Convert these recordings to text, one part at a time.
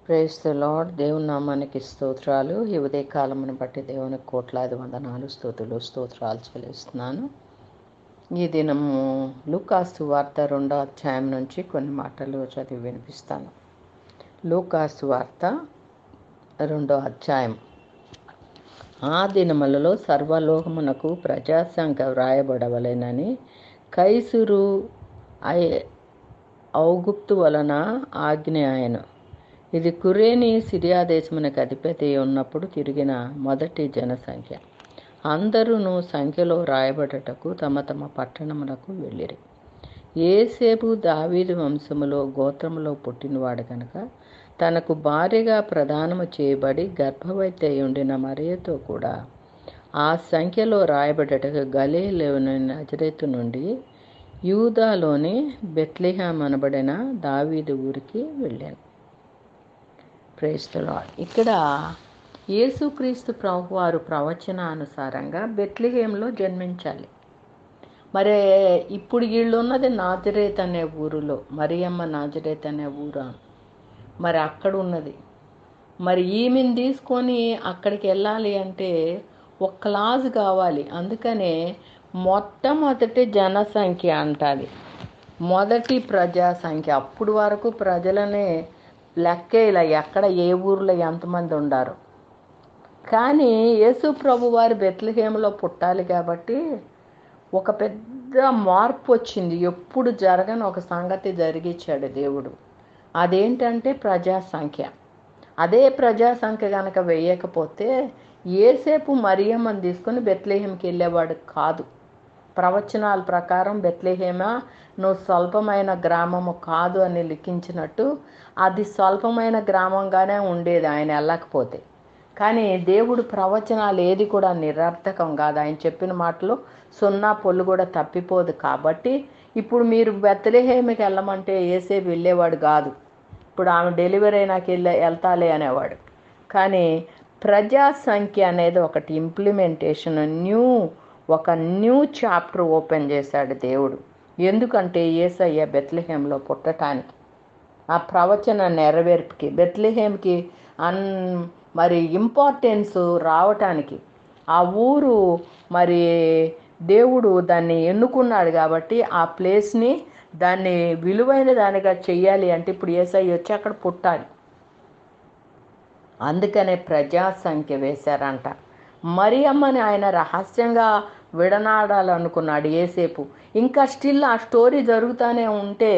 Praise the lord దేవుని నామానికి స్తోత్రాలు ఈ ఉదయ కాలమును బట్టి దేవునికి కోట్లాది వందనాలు స్తోతులు స్తోత్రాలు చెల్లిస్తున్నాను ఈ దినము లూకాసు వార్త రెండో అధ్యాయం నుంచి కొన్ని మాటలు చదివి వినిపిస్తాను లూకాసు వార్త రెండో అధ్యాయం ఆ దినములలో సర్వలోకమునకు ప్రజాసంఖ్య వ్రాయబడవలెనని కైసురు ఐ ఔగుప్తు వలన ఆజ్ఞ ఆయను ఇది కురేని సిరియా దేశమునకు అధిపతి ఉన్నప్పుడు తిరిగిన మొదటి జనసంఖ్య అందరూను సంఖ్యలో రాయబడటకు తమ తమ పట్టణములకు వెళ్ళిరి ఏసేపు దావీదు వంశములో గోత్రములో పుట్టినవాడు కనుక తనకు భార్యగా ప్రదానము చేయబడి గర్భవతి అయి ఉండిన మరియతో కూడా ఆ సంఖ్యలో రాయబడటకు గలీలోని నజరేతు నుండి యూదాలోని బెత్లిహాం అనబడిన దావీదు ఊరికి వెళ్ళాను ప్రేస్తులో ఇక్కడ యేసుక్రీస్తు ప్రభు వారు ప్రవచనానుసారంగా బెత్లిహేంలో జన్మించాలి మరి ఇప్పుడు వీళ్ళు ఉన్నది నాజరేత్ అనే ఊరిలో మరియమ్మ నాజరేత్ అనే ఊరు మరి అక్కడ ఉన్నది మరి ఈమెను తీసుకొని అక్కడికి వెళ్ళాలి అంటే ఒక క్లాస్ కావాలి అందుకనే మొట్టమొదటి జనసంఖ్య అంటుంది మొదటి ప్రజా సంఖ్య అప్పుడు వరకు ప్రజలనే లెక్కే ఇలా ఎక్కడ ఏ ఊర్లో ఎంతమంది ఉండారు కానీ యేసు ప్రభు వారు బెత్లహేమలో పుట్టాలి కాబట్టి ఒక పెద్ద మార్పు వచ్చింది ఎప్పుడు జరగని ఒక సంగతి జరిగించాడు దేవుడు అదేంటంటే ప్రజా సంఖ్య అదే ప్రజా సంఖ్య కనుక వేయకపోతే ఏసేపు మరియమ్మని తీసుకొని బెత్లేహేంకి వెళ్ళేవాడు కాదు ప్రవచనాల ప్రకారం బెత్లేహేమ నువ్వు స్వల్పమైన గ్రామము కాదు అని లిఖించినట్టు అది స్వల్పమైన గ్రామంగానే ఉండేది ఆయన వెళ్ళకపోతే కానీ దేవుడు ప్రవచనాలు ఏది కూడా నిరర్థకం కాదు ఆయన చెప్పిన మాటలు సున్నా పొల్లు కూడా తప్పిపోదు కాబట్టి ఇప్పుడు మీరు బెత్తలేహేమికి వెళ్ళమంటే ఏసే వెళ్ళేవాడు కాదు ఇప్పుడు ఆమె డెలివరీ అయినాక వెళ్ళే వెళ్తాలే అనేవాడు కానీ ప్రజా సంఖ్య అనేది ఒకటి ఇంప్లిమెంటేషన్ న్యూ ఒక న్యూ చాప్టర్ ఓపెన్ చేశాడు దేవుడు ఎందుకంటే ఏసయ్య బెత్లహేంలో పుట్టటానికి ఆ ప్రవచన నెరవేర్పుకి బెత్లహేమ్కి అన్ మరి ఇంపార్టెన్స్ రావటానికి ఆ ఊరు మరి దేవుడు దాన్ని ఎన్నుకున్నాడు కాబట్టి ఆ ప్లేస్ని దాన్ని విలువైన దానిగా చెయ్యాలి అంటే ఇప్పుడు ఏసై వచ్చి అక్కడ పుట్టాలి అందుకనే ప్రజా సంఖ్య వేశారంట మరి అమ్మని ఆయన రహస్యంగా విడనాడాలనుకున్నాడు ఏసేపు ఇంకా స్టిల్ ఆ స్టోరీ జరుగుతూనే ఉంటే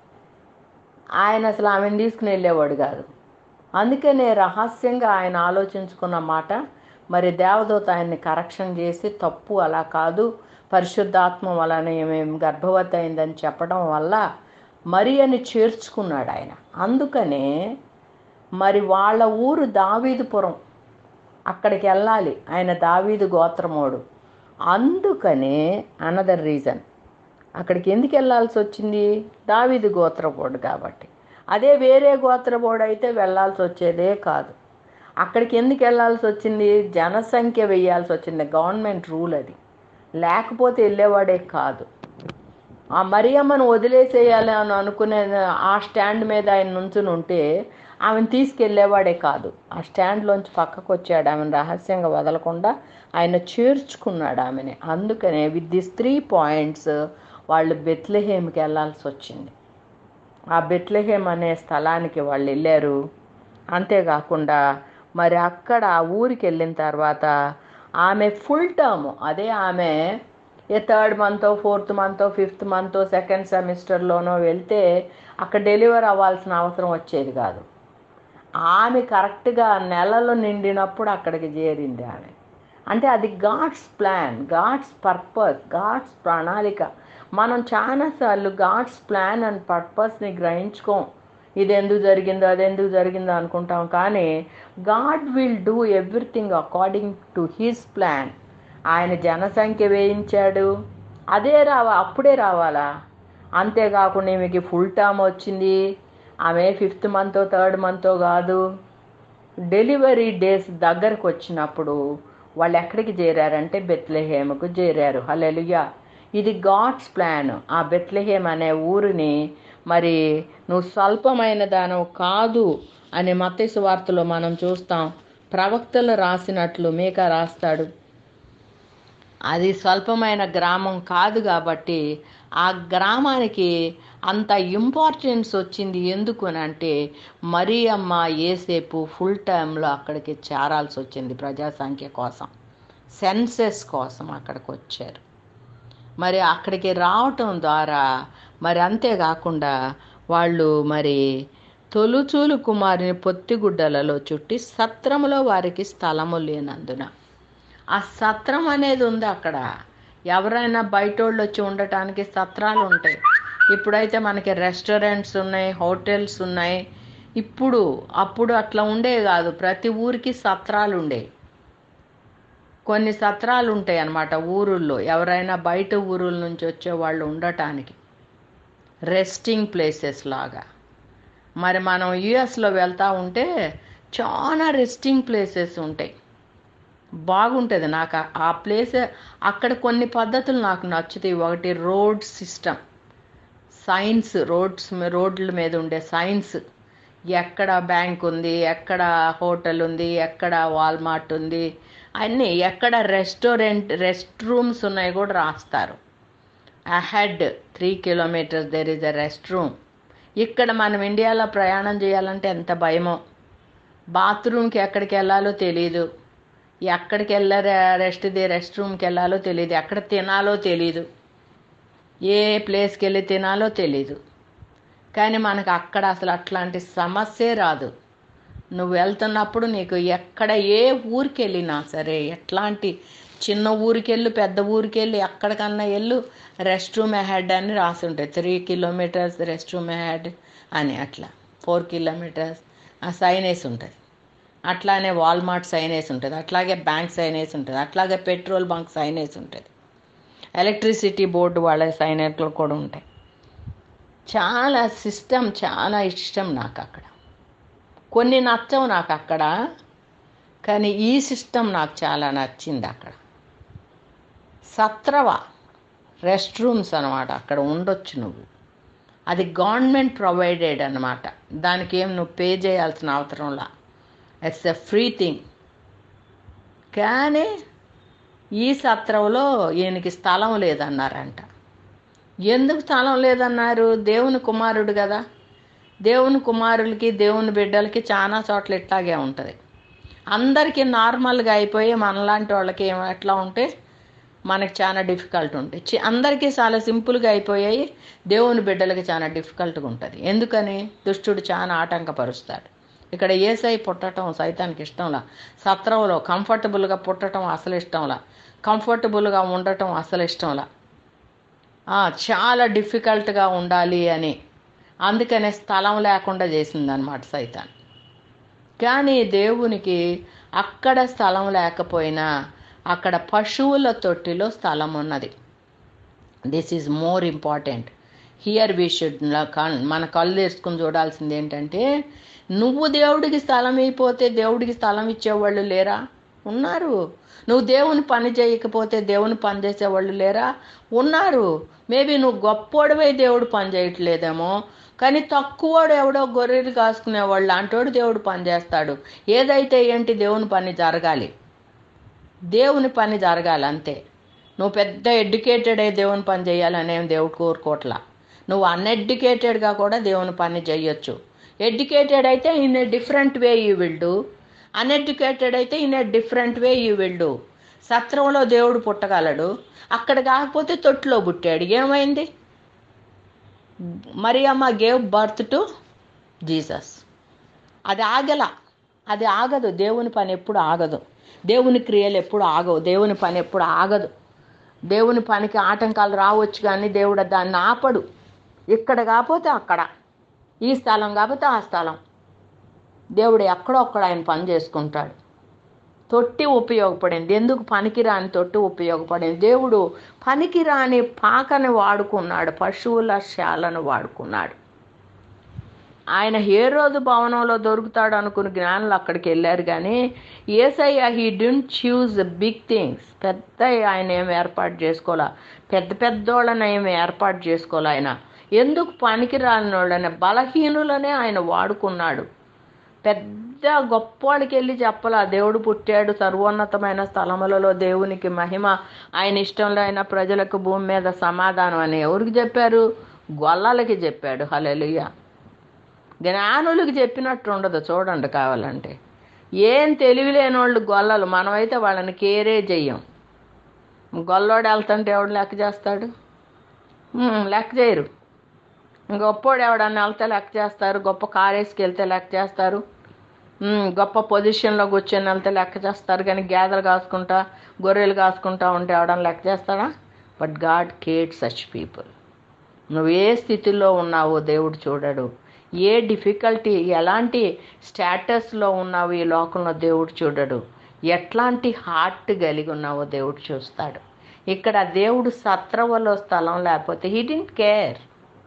ఆయన అసలు ఆమెను తీసుకుని వెళ్ళేవాడు కాదు అందుకనే రహస్యంగా ఆయన ఆలోచించుకున్న మాట మరి దేవదూత ఆయన్ని కరెక్షన్ చేసి తప్పు అలా కాదు పరిశుద్ధాత్మ వలన మేము గర్భవతి అయిందని చెప్పడం వల్ల మరి అని చేర్చుకున్నాడు ఆయన అందుకనే మరి వాళ్ళ ఊరు దావీదుపురం అక్కడికి వెళ్ళాలి ఆయన దావీదు గోత్రమోడు అందుకనే అనదర్ రీజన్ అక్కడికి ఎందుకు వెళ్ళాల్సి వచ్చింది దావీదు గోత్రపోడు కాబట్టి అదే వేరే గోత్రపోడు అయితే వెళ్ళాల్సి వచ్చేదే కాదు అక్కడికి ఎందుకు వెళ్ళాల్సి వచ్చింది జనసంఖ్య వేయాల్సి వచ్చింది గవర్నమెంట్ రూల్ అది లేకపోతే వెళ్ళేవాడే కాదు ఆ మరియమ్మను వదిలేసేయాలి అని అనుకునే ఆ స్టాండ్ మీద ఆయన నుంచుని ఉంటే ఆమెను తీసుకెళ్ళేవాడే కాదు ఆ స్టాండ్లోంచి పక్కకు వచ్చాడు ఆమెను రహస్యంగా వదలకుండా ఆయన చేర్చుకున్నాడు ఆమెని అందుకనే విత్ దిస్ త్రీ పాయింట్స్ వాళ్ళు బెత్లహేమ్కి వెళ్ళాల్సి వచ్చింది ఆ బెత్లహేమ్ అనే స్థలానికి వాళ్ళు వెళ్ళారు అంతేకాకుండా మరి అక్కడ ఆ ఊరికి వెళ్ళిన తర్వాత ఆమె ఫుల్ టర్మ్ అదే ఆమె ఏ third month fourth month fifth month second సెమిస్టర్లోనో వెళ్తే అక్కడ డెలివర్ అవ్వాల్సిన అవసరం వచ్చేది కాదు ఆమె కరెక్ట్గా నెలలో నిండినప్పుడు అక్కడికి చేరింది ఆమె అంటే అది God's plan God's purpose God's ప్రణాళిక మనం చాలాసార్లు గాడ్స్ ప్లాన్ అండ్ పర్పస్ని గ్రహించుకోం ఇది ఎందుకు జరిగిందో అది ఎందుకు జరిగిందో అనుకుంటాం కానీ God will do everything according to his plan ఆయన జనసంఖ్య వేయించాడు అదే రావా అప్పుడే రావాలా అంతేకాకుండా ఈమెకి ఫుల్ టర్మ్ వచ్చింది ఆమె ఫిఫ్త్ మంతో థర్డ్ మంతో కాదు డెలివరీ డేస్ దగ్గరకు వచ్చినప్పుడు వాళ్ళు ఎక్కడికి చేరారంటే బెత్లెహేమకు చేరారు హలెలుయా ఇది గాడ్స్ ప్లాన్ ఆ బెత్లెహేమ్ అనే ఊరిని మరి నువ్వు స్వల్పమైన దానవు కాదు అనే మత్తయి వార్తలో మనం చూస్తాం ప్రవక్తలు రాసినట్లు మేక రాస్తాడు అది స్వల్పమైన గ్రామం కాదు కాబట్టి ఆ గ్రామానికి అంత ఇంపార్టెన్స్ వచ్చింది ఎందుకు అని అంటే మరీ అమ్మ ఏసేపు ఫుల్ టైంలో అక్కడికి చేరాల్సి వచ్చింది ప్రజాసంఖ్య కోసం సెన్సెస్ కోసం అక్కడికి వచ్చారు మరి అక్కడికి రావటం ద్వారా మరి అంతేకాకుండా వాళ్ళు మరి తొలుచూలు కుమారుని పొత్తిగుడ్డలలో చుట్టి సత్రములో వారికి స్థలము లేనందున ఆ సత్రం అనేది ఉంది అక్కడ ఎవరైనా బయట వాళ్ళు వచ్చి ఉండటానికి సత్రాలు ఉంటాయి ఇప్పుడైతే మనకి రెస్టారెంట్స్ ఉన్నాయి హోటల్స్ ఉన్నాయి ఇప్పుడు అప్పుడు అట్లా ఉండే కాదు ప్రతి ఊరికి సత్రాలు ఉండేవి కొన్ని సత్రాలు ఉంటాయి అన్నమాట ఊరుల్లో ఎవరైనా బయట ఊరుల నుంచి వచ్చే వాళ్ళు ఉండటానికి రెస్టింగ్ ప్లేసెస్ లాగా మరి మనం యుఎస్లో వెళ్తూ ఉంటే చాలా రెస్టింగ్ ప్లేసెస్ ఉంటాయి బాగుంటుంది నాకు ఆ- ఆ ప్లేస్ అక్కడ కొన్ని పద్ధతులు నాకు నచ్చుతాయి ఒకటి రోడ్ సిస్టమ్ సైన్స్ రోడ్స్ మీ- రోడ్ల మీద ఉండే సైన్స్ ఎక్కడ బ్యాంక్ ఉంది ఎక్కడ హోటల్ ఉంది ఎక్కడ వాల్మార్ట్ ఉంది అన్నీ ఎక్కడ రెస్టారెంట్ రెస్ట్ రూమ్స్ ఉన్నాయి కూడా రాస్తారు ahead three kilometres there is a rest room ఇక్కడ మనం ఇండియాలో ప్రయాణం చేయాలంటే ఎంత భయమో బాత్రూమ్కి ఎక్కడికి వెళ్ళాలో తెలియదు ఎక్కడికి వెళ్ళారు రెస్ట్ది రెస్ట్ రూమ్కి వెళ్ళాలో తెలియదు ఎక్కడ తినాలో తెలియదు ఏ ప్లేస్కి వెళ్ళి తినాలో తెలీదు కానీ మనకు అక్కడ అసలు అట్లాంటి సమస్యే రాదు నువ్వు వెళ్తున్నప్పుడు నీకు ఎక్కడ ఏ ఊరికి వెళ్ళినా సరే ఎట్లాంటి చిన్న ఊరికి వెళ్ళు పెద్ద ఊరికి వెళ్ళి ఎక్కడికన్నా వెళ్ళు రెస్ట్ రూమ్ అహెడ్ అని రాసి ఉంటుంది three kilometres rest room ahead అని అట్లా ఫోర్ కిలోమీటర్స్ ఆ సైన్ వేసి ఉంటుంది అట్లానే వాల్మార్ట్ సైన్ వేసి ఉంటుంది అట్లాగే బ్యాంక్ సైన్ వేసి ఉంటుంది అట్లాగే పెట్రోల్ బంక్ సైన్ వేసి ఉంటుంది ఎలక్ట్రిసిటీ బోర్డు వాళ్ళ సైనట్లు కూడా ఉంటాయి చాలా సిస్టమ్ చాలా ఇష్టం నాకు అక్కడ కొన్ని నచ్చవు నాకు అక్కడ కానీ ఈ సిస్టమ్ నాకు చాలా నచ్చింది అక్కడ సత్రవ రెస్ట్ రూమ్స్ అనమాట అక్కడ ఉండొచ్చు నువ్వు అది గవర్నమెంట్ ప్రొవైడెడ్ అనమాట దానికి ఏం నువ్వు పే చేయాల్సిన అవసరంలా ఇట్స్ ఎ ఫ్రీ థింగ్ కానీ ఈ సత్రంలో ఈయనకి స్థలం లేదన్నారంట ఎందుకు స్థలం లేదన్నారు దేవుని కుమారుడు కదా దేవుని కుమారులకి దేవుని బిడ్డలకి చాలా చోట్ల ఇట్లాగే ఉంటుంది అందరికీ నార్మల్గా అయిపోయి మనలాంటి వాళ్ళకి ఏం ఎట్లా ఉంటే మనకి చాలా డిఫికల్ట్ ఉంటుంది చి- అందరికీ చాలా సింపుల్గా అయిపోయాయి దేవుని బిడ్డలకి చాలా డిఫికల్ట్గా ఉంటుంది ఎందుకని దుష్టుడు చాలా ఆటంకపరుస్తాడు ఇక్కడ ఏసై పుట్టడం సైతానికి ఇష్టంలా సత్రంలో కంఫర్టబుల్గా పుట్టడం అసలు ఇష్టంలా కంఫర్టబుల్గా ఉండటం అసలు ఇష్టంలా ఆ, చాలా డిఫికల్ట్గా ఉండాలి అని అందుకనే స్థలం లేకుండా చేసిందనమాట సైతాన్ కానీ దేవునికి అక్కడ స్థలం లేకపోయినా అక్కడ పశువుల తొట్టిలో స్థలం ఉన్నది this is more important here we should మన కళ్ళు తెరుచుకుని చూడాల్సింది ఏంటంటే నువ్వు దేవుడికి స్థలం అయిపోతే దేవుడికి స్థలం ఇచ్చేవాళ్ళు లేరా ఉన్నారు నువ్వు దేవుని పని చేయకపోతే దేవుని పని చేసేవాళ్ళు లేరా ఉన్నారు మేబీ నువ్వు గొప్పోడివై దేవుడు పని చేయట్లేదేమో కానీ తక్కువడు ఎవడో గొర్రెలు కాసుకునేవాళ్ళు లాంటోడు దేవుడు పని చేస్తాడు ఏదైతే ఏంటి దేవుని పని జరగాలి దేవుని పని జరగాలి అంతే నువ్వు పెద్ద ఎడ్యుకేటెడ్ అయి దేవుని పని చేయాలనేం దేవుడు కోరుకోవట్లా నువ్వు అన్ఎడ్యుకేటెడ్గా కూడా దేవుని పని చేయొచ్చు ఎడ్యుకేటెడ్ అయితే in a different way you will do uneducated అయితే in a different way you will do సత్రంలో దేవుడు పుట్టగలడు అక్కడ కాకపోతే తొట్టులో పుట్టాడు ఏమైంది మరి అమ్మ గేవ్ బర్త్ టు జీసస్ అది ఆగల అది ఆగదు దేవుని పని ఎప్పుడు ఆగదు దేవుని క్రియలు ఎప్పుడు ఆగవు దేవుని పని ఎప్పుడు ఆగదు దేవుని పనికి ఆటంకాలు రావచ్చు కానీ దేవుడు దాన్ని ఆపడు ఇక్కడ కాకపోతే అక్కడ ఈ స్థలం కాకపోతే ఆ స్థలం దేవుడు ఎక్కడో అక్కడ ఆయన పని చేసుకుంటాడు తొట్టి ఉపయోగపడింది ఎందుకు పనికిరాని తొట్టి ఉపయోగపడింది దేవుడు పనికిరాని పాకని వాడుకున్నాడు పశువుల శాలను వాడుకున్నాడు ఆయన ఏ రోజు భవనంలో దొరుకుతాడు అనుకుని జ్ఞానులు అక్కడికి వెళ్ళారు కానీ Yesayya he didn't choose big things పెద్ద ఆయన ఏమి ఏర్పాటు చేసుకోలే పెద్ద పెద్దోళ్ళని ఏమి ఏర్పాటు చేసుకోలే ఆయన ఎందుకు పనికిరాని వాళ్ళని బలహీనులనే ఆయన వాడుకున్నాడు పెద్ద గొప్పవాడికి వెళ్ళి చెప్పలా దేవుడు పుట్టాడు సర్వోన్నతమైన స్థలములలో దేవునికి మహిమ ఆయన ఇష్టంలో అయిన ప్రజలకు భూమి మీద సమాధానం అని ఎవరికి చెప్పారు గొల్లలకి చెప్పాడు హలెలుయ జ్ఞానులకి చెప్పినట్టు ఉండదు చూడండి కావాలంటే ఏం తెలివి లేని వాళ్ళు గొల్లలు మనమైతే వాళ్ళని కేరే చెయ్యం గొల్లోడు వెళ్తుంటే ఎవడు లెక్క చేస్తాడు ఉమ్, లెక్క చేయరు గొప్పోడు ఎవడన్నా వెళ్తే లెక్క చేస్తారు గొప్ప కారు వేసుకెళ్తే లెక్క చేస్తారు ఉమ్, గొప్ప పొజిషన్లో కూర్చొని వెళ్తే లెక్క చేస్తారు కానీ గేదెలు కాసుకుంటా గొర్రెలు కాసుకుంటా ఉంటే ఎవడన్నా లెక్క చేస్తాడా but God cared such people నువ్వు ఏ స్థితిలో ఉన్నావో దేవుడు చూడడు ఏ డిఫికల్టీ ఎలాంటి స్టేటస్లో ఉన్నావు ఈ లోకంలో దేవుడు చూడడు ఎట్లాంటి హార్ట్ కలిగి ఉన్నావో దేవుడు చూస్తాడు ఇక్కడ దేవుడు సత్రవలో స్థలం లేకపోతే హీ డింట్ కేర్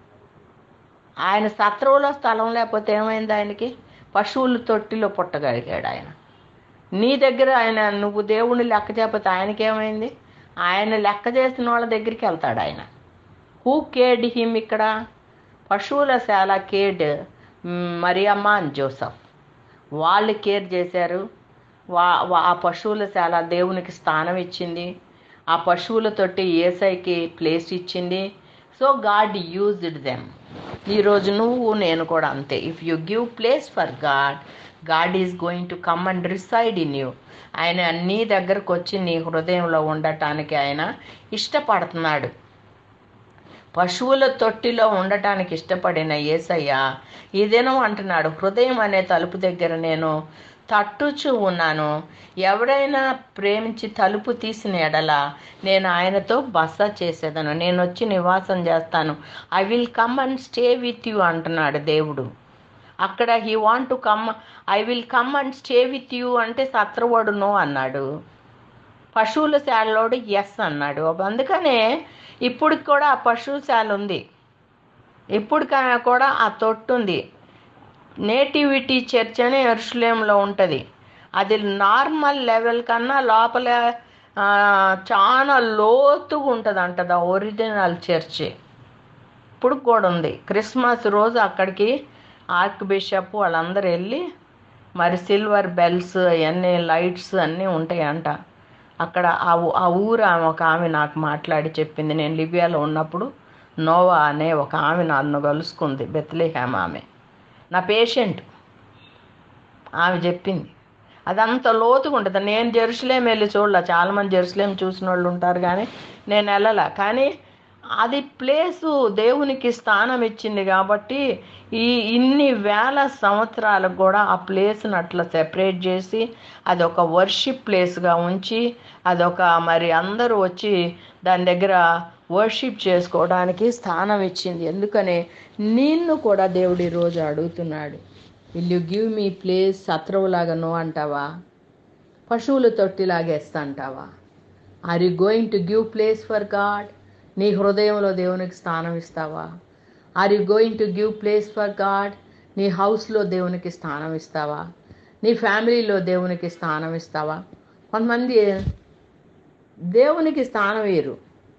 ఆయన సత్రవలో స్థలం లేకపోతే ఏమైంది ఆయనకి పశువుల తొట్టిలో పుట్టగలిగాడు ఆయన నీ దగ్గర ఆయన నువ్వు దేవుణ్ణి లెక్క చేయకపోతే ఆయనకేమైంది ఆయన లెక్క చేసిన వాళ్ళ దగ్గరికి వెళ్తాడు ఆయన హూ కేడ్ హిమ్ ఇక్కడ పశువుల శాల కేడ్ మరియమ్మ అండ్ జోసఫ్ వాళ్ళు కేర్ చేశారు వా వా- ఆ పశువుల శాల దేవునికి స్థానం ఇచ్చింది ఆ పశువుల తొట్టి ఏసైకి ప్లేస్ ఇచ్చింది సో గాడ్ యూజ్డ్ దెమ్ ఈరోజు నువ్వు నేను కూడా అంతే if you give place for God God is going to come and reside in you ఆయన నీ దగ్గరకు వచ్చి నీ హృదయంలో ఉండటానికి ఆయన ఇష్టపడుతున్నాడు పశువుల తొట్టిలో ఉండటానికి ఇష్టపడిన ఏసయ్య ఈ దినం అంటున్నాడు హృదయం అనే తలుపు దగ్గర నేను తట్టుచూ ఉన్నాను ఎవడైనా ప్రేమించి తలుపు తీసిన ఎడల నేను ఆయనతో బస చేసేదను నేను వచ్చి నివాసం చేస్తాను I will come and stay with you అంటున్నాడు దేవుడు అక్కడ he want to come I will come and stay with you అంటే సత్రవాడు నో అన్నాడు పశువుల శాలలోడు ఎస్ అన్నాడు అందుకనే ఇప్పుడు కూడా ఆ పశువుశాల ఉంది ఇప్పుడు కా- కూడా ఆ తొట్టు ఉంది నేటివిటీ చర్చ్ అని ఎరుషులేంలో ఉంటుంది అది నార్మల్ లెవెల్ కన్నా లోపల ఆ, చాలా లోతుగా ఉంటుంది అంట ద ఒరిజినల్ చర్చ్ ఇప్పుడు కూడా ఉంది క్రిస్మస్ రోజు అక్కడికి ఆర్క్ బిషప్ వాళ్ళందరూ వెళ్ళి మరి సిల్వర్ బెల్స్ అవన్నీ లైట్స్ అన్నీ ఉంటాయంట అక్కడ ఆ ఊ- ఆ ఊరు ఆమె ఒక ఆమె నాకు మాట్లాడి చెప్పింది నేను లిబియాలో ఉన్నప్పుడు నోవా అనే ఒక ఆమె నన్ను కలుసుకుంది బెత్లేహామ్ ఆమె నా పేషెంట్ ఆమె చెప్పింది అదంత లోతుగా ఉంటుంది నేను జెరూసలేం వెళ్ళి చూడలే చాలామంది జెరూసలేం చూసిన వాళ్ళు ఉంటారు కానీ నేను వెళ్ళలా కానీ అది ప్లేసు దేవునికి స్థానం ఇచ్చింది కాబట్టి ఈ ఇన్ని వేల సంవత్సరాలకు కూడా ఆ ప్లేస్ని అట్లా సెపరేట్ చేసి అది ఒక వర్షిప్ ప్లేస్గా ఉంచి అదొక మరి అందరూ వచ్చి దాని దగ్గర వర్షిప్ చేసుకోవడానికి స్థానం ఇచ్చింది ఎందుకని నిన్ను కూడా దేవుడు ఈరోజు అడుగుతున్నాడు will you give me place శత్రువులాగానో అంటావా పశువుల తొట్టిలాగేస్తా అంటావా are you going to give place for God నీ హృదయంలో దేవునికి స్థానం ఇస్తావా are you going to give place for God నీ హౌస్లో దేవునికి స్థానం ఇస్తావా నీ ఫ్యామిలీలో దేవునికి స్థానం ఇస్తావా కొంతమంది దేవునికి స్థానం వేయరు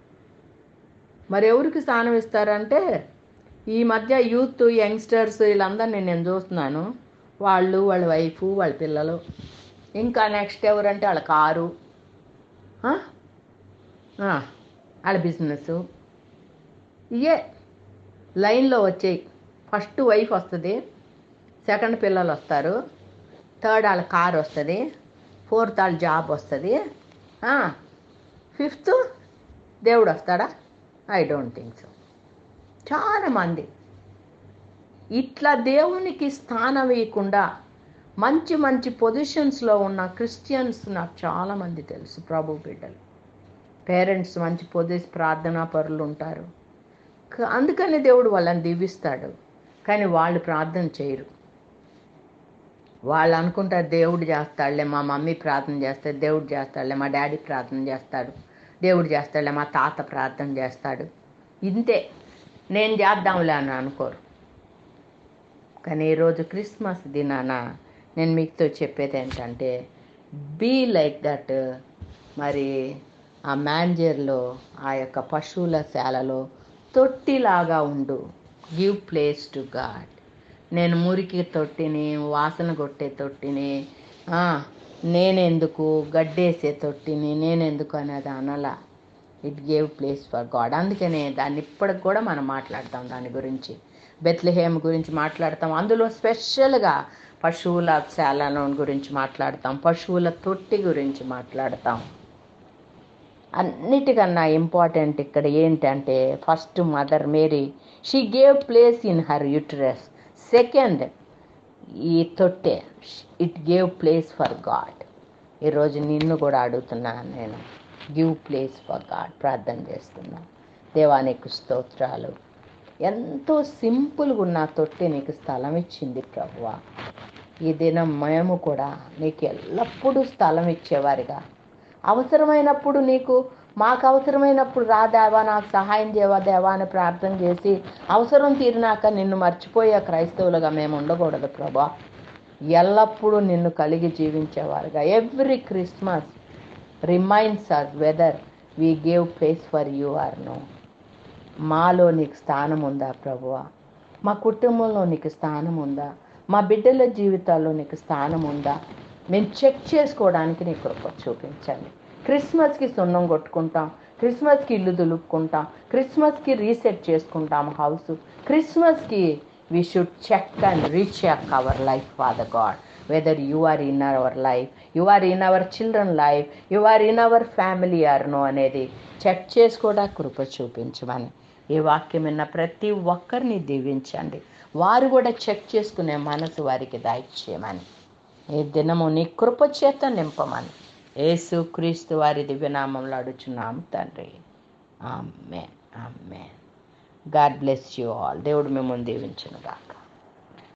మరి ఎవరికి స్థానం ఇస్తారంటే ఈ మధ్య యూత్ యంగ్స్టర్స్ వీళ్ళందరినీ నేను చూస్తున్నాను వాళ్ళు వాళ్ళ వైఫ్ వాళ్ళ పిల్లలు ఇంకా నెక్స్ట్ ఎవరంటే వాళ్ళ కారు ఆ? ఆ, వాళ్ళ బిజినెస్ ఇయే లైన్లో వచ్చాయి ఫస్ట్ వైఫ్ వస్తుంది సెకండ్ పిల్లలు వస్తారు థర్డ్ వాళ్ళ కార్ వస్తుంది ఫోర్త్ వాళ్ళ జాబ్ వస్తుంది ఫిఫ్త్ దేవుడు వస్తాడా ఐ డోంట్ థింక్ సో చాలా మంది ఇట్లా దేవునికి స్థానం వేయకుండా మంచి మంచి పొజిషన్స్లో ఉన్న క్రిస్టియన్స్ నాకు చాలామంది తెలుసు ప్రభు బిడ్డలు పేరెంట్స్ మంచి పొజి ప్రార్థనా పరులు ఉంటారు క- అందుకని దేవుడు వాళ్ళని దీవిస్తాడు కానీ వాళ్ళు ప్రార్థన చేయరు వాళ్ళు అనుకుంటారు దేవుడు చేస్తాడులే మా మమ్మీ ప్రార్థన చేస్తాడు దేవుడు చేస్తాడులే మా డాడీ ప్రార్థన చేస్తాడు దేవుడు చేస్తాడులే మా తాత ప్రార్థన చేస్తాడు ఇంతే నేను చేద్దాంలే అని అనుకోరు కానీ ఈరోజు క్రిస్మస్ దినాన నేను మీతో చెప్పేది ఏంటంటే బీ లైక్ దట్ మరి ఆ మ్యాంజర్లో ఆ యొక్క పశువుల శాలలో తొట్టిలాగా ఉండు గివ్ ప్లేస్ టు గాడ్ నేను మురికి తొట్టిని వాసన కొట్టే తొట్టిని ఆ, నేనెందుకు గడ్డేసే తొట్టిని నేనెందుకు అనేది అనలా it gave place for God అందుకనే దాన్ని ఇప్పటికి కూడా మనం మాట్లాడతాం దాని గురించి బెత్లహేమ్ గురించి మాట్లాడతాం అందులో స్పెషల్గా పశువుల శాలను గురించి మాట్లాడతాం పశువుల తొట్టి గురించి మాట్లాడతాం అన్నిటికన్నా ఇంపార్టెంట్ ఇక్కడ ఏంటంటే first mother Mary she gave place in her uterus second ఈ తొట్టె it gave place for God ఈరోజు నిన్ను కూడా అడుగుతున్నాను నేను గివ్ ప్లేస్ ఫర్ గాడ్ ప్రార్థన చేస్తున్నా దేవానికి స్తోత్రాలు ఎంతో సింపుల్గా ఉన్న తొట్టి నీకు స్థలం ఇచ్చింది ప్రభువా ఈ దినం మేము కూడా నీకు ఎల్లప్పుడూ స్థలం ఇచ్చేవారిగా అవసరమైనప్పుడు నీకు మాకు అవసరమైనప్పుడు రా దేవా నాకు సహాయం చేయవా దేవా అని ప్రార్థన చేసి అవసరం తీరినాక నిన్ను మర్చిపోయే క్రైస్తవులుగా మేము ఉండకూడదు ప్రభా ఎల్లప్పుడూ నిన్ను కలిగి జీవించేవారుగా every Christmas reminds us whether we gave place for you or no మాలో నీకు స్థానం ఉందా ప్రభువా మా కుటుంబంలో నీకు స్థానం ఉందా మా బిడ్డల జీవితాల్లో నీకు స్థానం ఉందా మేము చెక్ చేసుకోవడానికి నీ కృప చూపించండి క్రిస్మస్కి సున్నం కొట్టుకుంటాం క్రిస్మస్కి ఇల్లు దులుపుకుంటాం క్రిస్మస్కి రీసెట్ చేసుకుంటాం హౌస్ క్రిస్మస్కి we should check and recheck our life father God whether you are in our life you are in our children life you are in our family or no అనేది చెక్ చేసుకోవడా కృప చూపించమని ఈ వాక్యం విన్న ప్రతి ఒక్కరిని దీవించండి వారు కూడా చెక్ చేసుకునే మనసు వారికి దయచేయమని ఈ దినము నీ కృప చేత నింపమని యేసు క్రీస్తు వారి దివ్యనామంలో అడుచున్నాం తండ్రి ఆమె ఆమె గాడ్ బ్లెస్ యూ ఆల్ దేవుడు మిమ్మల్ని దీవించునుగా